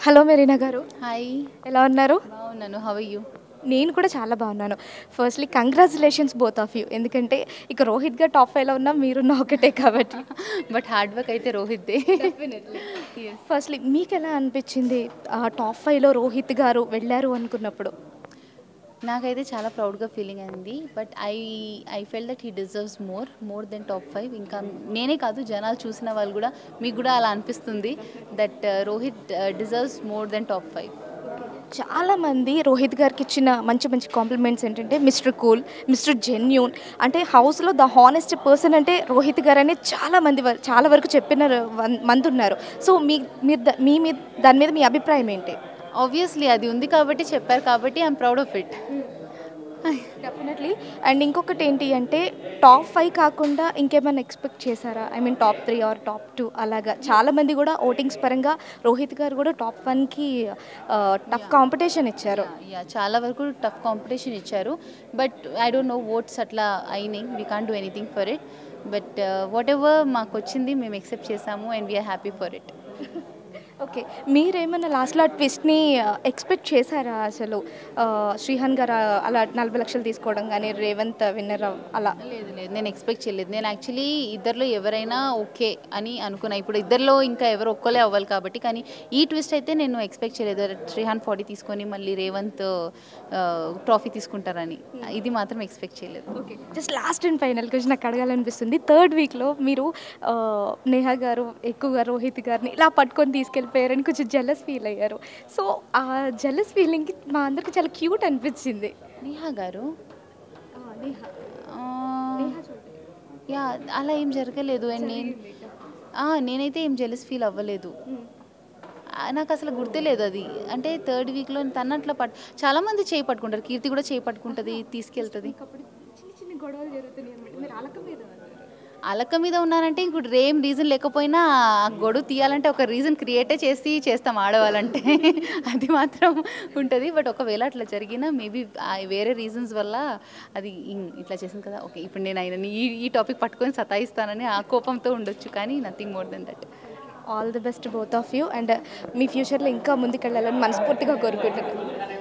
Hello Marina గారు hi ఎలా ఉన్నారు బాగున్నాను హవ్ యూ నేను కూడా చాలా బాగున్నాను firstly congratulations both of you ఎందుకంటే ఇక రోహిత్ గారు టాప్ ఫైవ్లో ఉన్నా మీరున్న ఒకటే కాబట్టి బట్ హార్డ్ వర్క్ అయితే రోహిత్దే ఫస్ట్లీ మీకు ఎలా అనిపించింది ఆ టాప్ ఫైవ్లో రోహిత్ గారు వెళ్ళారు అనుకున్నప్పుడు నాకైతే చాలా ప్రౌడ్గా ఫీలింగ్ అయింది but I I fell that he deserves more more than top five ఇంకా నేనే కాదు జనాలు చూసిన వాళ్ళు కూడా మీకు కూడా అలా అనిపిస్తుంది that Rohit deserves more than top five చాలా మంది రోహిత్ గారికి ఇచ్చిన మంచి మంచి కాంప్లిమెంట్స్ ఏంటంటే మిస్టర్ కూల్ మిస్టర్ జెన్యూన్ అంటే హౌస్లో ద హానెస్ట్ పర్సన్ అంటే రోహిత్ గారు అని చాలా మంది వర- చాలా వరకు చెప్పిన వన్- మంది ఉన్నారు సో మీ మీరు ద- మీ మీద దాని మీద మీ అభిప్రాయం ఏంటి ఆబ్వియస్లీ అది ఉంది కాబట్టి చెప్పారు కాబట్టి I'm proud of it definitely and ఇంకొకటి ఏంటి అంటే టాప్ ఫైవ్ కాకుండా ఇంకేమైనా ఎక్స్పెక్ట్ చేశారా I mean top three or top two అలాగా చాలా మంది కూడా ఓటింగ్స్ పరంగా రోహిత్ గారు కూడా టాప్ వన్కి టఫ్ కాంపిటీషన్ ఇచ్చారు యా చాలా వరకు టఫ్ కాంపిటీషన్ ఇచ్చారు but I don't know votes అట్లా అయినాయి we can do anything for it but whatever మాకు వచ్చింది మేము ఎక్సెప్ట్ చేసాము and we are happy for it okay మీరేమైనా లాస్ట్లో ఆ ట్విస్ట్ని ఎక్స్పెక్ట్ చేశారా అసలు ఆ, శ్రీహాన్ గారు ఆ- అలా నలభై లక్షలు తీసుకోవడం కానీ రేవంత్ విన్నర్ అలా లేదు లేదు నేను ఎక్స్పెక్ట్ చేయలేదు నేను యాక్చువల్లీ ఇద్దరిలో ఎవరైనా ఓకే అని అనుకున్నా ఇప్పుడు ఇద్దరిలో ఇంకా ఎవరు ఒక్కలే అవ్వాలి కాబట్టి కానీ ఈ ట్విస్ట్ అయితే నేను ఎక్స్పెక్ట్ చేయలేదు శ్రీహాన్ ఫార్టీ తీసుకొని మళ్ళీ రేవంత్ ట్రాఫీ తీసుకుంటారని ఇది మాత్రం ఎక్స్పెక్ట్ చేయలేదు okay just last and final question నాకు అడగాలనిపిస్తుంది థర్డ్ వీక్లో మీరు ఆ, నేహా గారు ఎక్కువగా రోహిత్ గారిని ఇలా పట్టుకొని తీసుకెళ్ళిపోయారని కొంచెం జెల్లస్ ఫీల్ అయ్యారు సో ఆ జెల్లస్ ఫీలింగ్కి మా అందరికి చాలా క్యూట్ అనిపించింది నేహా గారు నేహా ఆ, యా అలా ఏం జరగలేదు అండ్ నేను ఆ, నేనైతే ఏం జెలస్ ఫీల్ అవ్వలేదు ఆ, నాకు అసలు గుర్తే లేదు అది అంటే థర్డ్ వీక్లో తను అట్లా పట్ చాలామంది చేయి పట్టుకుంటారు కీర్తి కూడా చేయి పట్టుకుంటుంది తీసుకెళ్తుంది అప్పుడు చిన్న చిన్న గొడవలు జరుగుతున్నాయి అనమాట మీరు అలక మీద ఉన్నారు. అలక మీద ఉన్నానంటే ఇప్పుడు ఏం రీజన్ లేకపోయినా ఆ గొడుగు తీయాలంటే ఒక రీజన్ క్రియేటే చేసి చేస్తాం ఆడవాళ్ళంటే అది మాత్రం ఉంటుంది బట్ ఒకవేళ అట్లా జరిగినా మేబీ వేరే రీజన్స్ వల్ల అది ఇం- ఇట్లా చేసింది కదా ఓకే ఇప్పుడు నేను ఆయన ఈ ఈ టాపిక్ పట్టుకొని సతాయిస్తానని ఆ కోపంతో ఉండొచ్చు కానీ nothing more than that all the best both of you and మీ ఫ్యూచర్లో ఇంకా ముందుకెళ్ళాలని మనస్ఫూర్తిగా కోరుకుంటున్నాను